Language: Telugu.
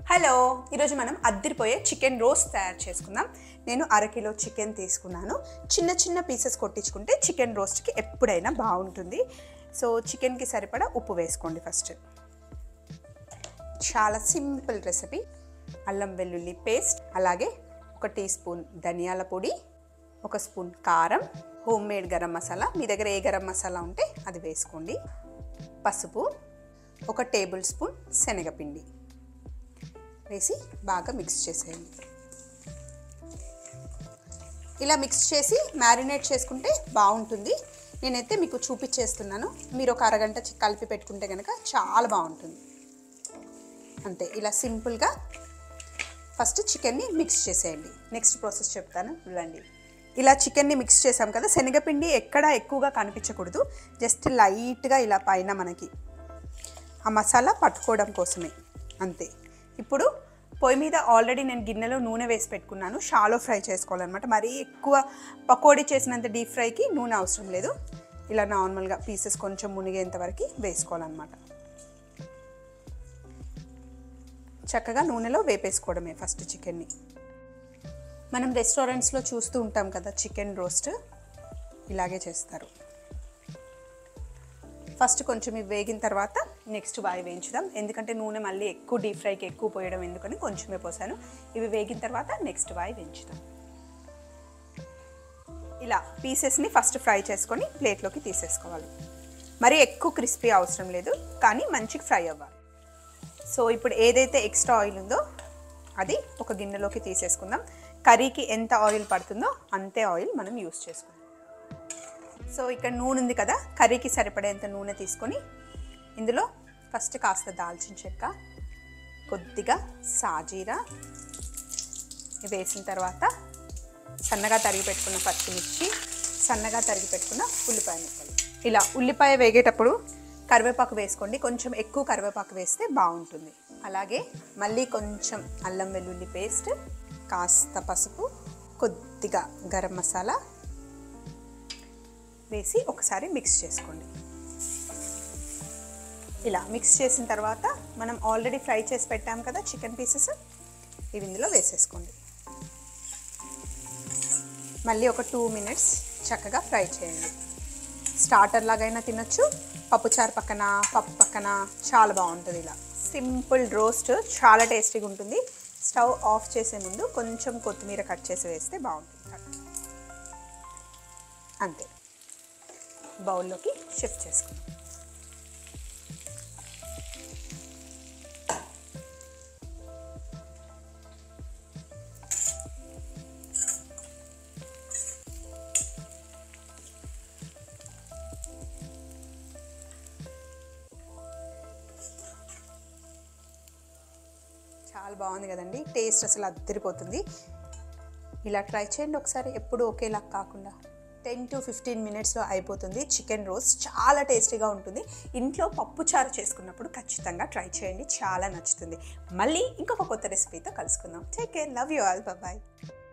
హలో ఈరోజు మనం అద్దరిపోయే చికెన్ రోస్ట్ తయారు చేసుకుందాం నేను అరకిలో చికెన్ తీసుకున్నాను చిన్న చిన్న పీసెస్ కొట్టించుకుంటే చికెన్ రోస్ట్కి ఎప్పుడైనా బాగుంటుంది సో చికెన్కి సరిపడా ఉప్పు వేసుకోండి ఫస్ట్ చాలా సింపుల్ రెసిపీ అల్లం వెల్లుల్లి పేస్ట్ అలాగే ఒక టీ స్పూన్ ధనియాల పొడి ఒక స్పూన్ కారం హోమ్ మేడ్ గరం మసాలా మీ దగ్గర ఏ గరం మసాలా ఉంటే అది వేసుకోండి పసుపు ఒక టేబుల్ స్పూన్ శనగపిండి వేసి బాగా మిక్స్ చేసేయండి ఇలా మిక్స్ చేసి మ్యారినేట్ చేసుకుంటే బాగుంటుంది నేనైతే మీకు చూపించేస్తున్నాను మీరు ఒక అరగంట చి- కలిపి పెట్టుకుంటే కనుక చాలా బాగుంటుంది అంతే ఇలా సింపుల్గా ఫస్ట్ చికెన్ని మిక్స్ చేసేయండి నెక్స్ట్ ప్రాసెస్ చెప్తాను చూడండి ఇలా చికెన్ని మిక్స్ చేసాం కదా శనగపిండి ఎక్కడ ఎక్కువగా కనిపించకూడదు జస్ట్ లైట్గా ఇలా పైన మనకి ఆ మసాలా పట్టుకోవడం కోసమే అంతే ఇప్పుడు పొయ్యి మీద ఆల్రెడీ నేను గిన్నెలో నూనె వేసి పెట్టుకున్నాను షాలో ఫ్రై చేసుకోవాలన్నమాట మరీ ఎక్కువ పకోడీ చేసినంత డీప్ ఫ్రైకి నూనె అవసరం లేదు ఇలా నార్మల్గా పీసెస్ కొంచెం మునిగేంత వరకు వేసుకోవాలన్నమాట చక్కగా నూనెలో వేపేసుకోవడమే ఫస్ట్ చికెన్ని మనం రెస్టారెంట్స్లో చూస్తూ ఉంటాం కదా చికెన్ రోస్ట్ ఇలాగే చేస్తారు ఫస్ట్ కొంచెం ఇవి వేగిన తర్వాత నెక్స్ట్ వాయి వేయించుదాం ఎందుకంటే నూనె మళ్ళీ ఎక్కువ డీప్ ఫ్రైకి ఎక్కువ పోయడం ఎందుకని కొంచెమే పోసాను ఇవి వేగిన తర్వాత నెక్స్ట్ వాయి వేయించుదాం ఇలా పీసెస్ని ఫస్ట్ ఫ్రై చేసుకొని ప్లేట్లోకి తీసేసుకోవాలి మరి ఎక్కువ క్రిస్పీ అవసరం లేదు కానీ మంచిగా ఫ్రై అవ్వాలి సో ఇప్పుడు ఏదైతే ఎక్స్ట్రా ఆయిల్ ఉందో అది ఒక గిన్నెలోకి తీసేసుకుందాం కర్రీకి ఎంత ఆయిల్ పడుతుందో అంతే ఆయిల్ మనం యూస్ చేసుకుందాం సో ఇక్కడ నూనె ఉంది కదా కర్రీకి సరిపడేంత నూనె తీసుకొని ఇందులో ఫస్ట్ కాస్త దాల్చిన చెక్క కొద్దిగా సాజీరా ఇవి వేసిన తర్వాత సన్నగా తరిగి పెట్టుకున్న పచ్చిమిర్చి సన్నగా తరిగి పెట్టుకున్న ఉల్లిపాయ ముక్కలు ఇలా ఉల్లిపాయ వేగేటప్పుడు కరివేపాకు వేసుకోండి కొంచెం ఎక్కువ కరివేపాకు వేస్తే బాగుంటుంది అలాగే మళ్ళీ కొంచెం అల్లం వెల్లుల్లి పేస్ట్ కాస్త పసుపు కొద్దిగా గరం మసాలా వేసి ఒకసారి మిక్స్ చేసుకోండి ఇలా మిక్స్ చేసిన తర్వాత మనం ఆల్రెడీ ఫ్రై చేసి పెట్టాం కదా చికెన్ పీసెస్ ఇవి ఇందులో వేసేసుకోండి మళ్ళీ ఒక టూ మినిట్స్ చక్కగా ఫ్రై చేయండి స్టార్టర్ లాగైనా తినొచ్చు పప్పుచారు పక్కన పప్పు పక్కన చాలా బాగుంటుంది ఇలా సింపుల్ రోస్ట్ చాలా టేస్టీగా ఉంటుంది స్టవ్ ఆఫ్ చేసే ముందు కొంచెం కొత్తిమీర కట్ చేసి వేస్తే బాగుంటుంది అంతే బౌల్లోకి షిఫ్ట్ చేసుకుందాం చాలా బాగుంది కదండి టేస్ట్ అసలు అద్దరిపోతుంది ఇలా ట్రై చేయండి ఒకసారి ఎప్పుడు ఒకేలా కాకుండా టెన్ టు ఫిఫ్టీన్ మినిట్స్లో అయిపోతుంది చికెన్ రోస్ట్ చాలా టేస్టీగా ఉంటుంది ఇంట్లో పప్పు చారు చేసుకున్నప్పుడు ఖచ్చితంగా ట్రై చేయండి చాలా నచ్చుతుంది మళ్ళీ ఇంకొక కొత్త రెసిపీతో కలుసుకుందాం take care love you all bye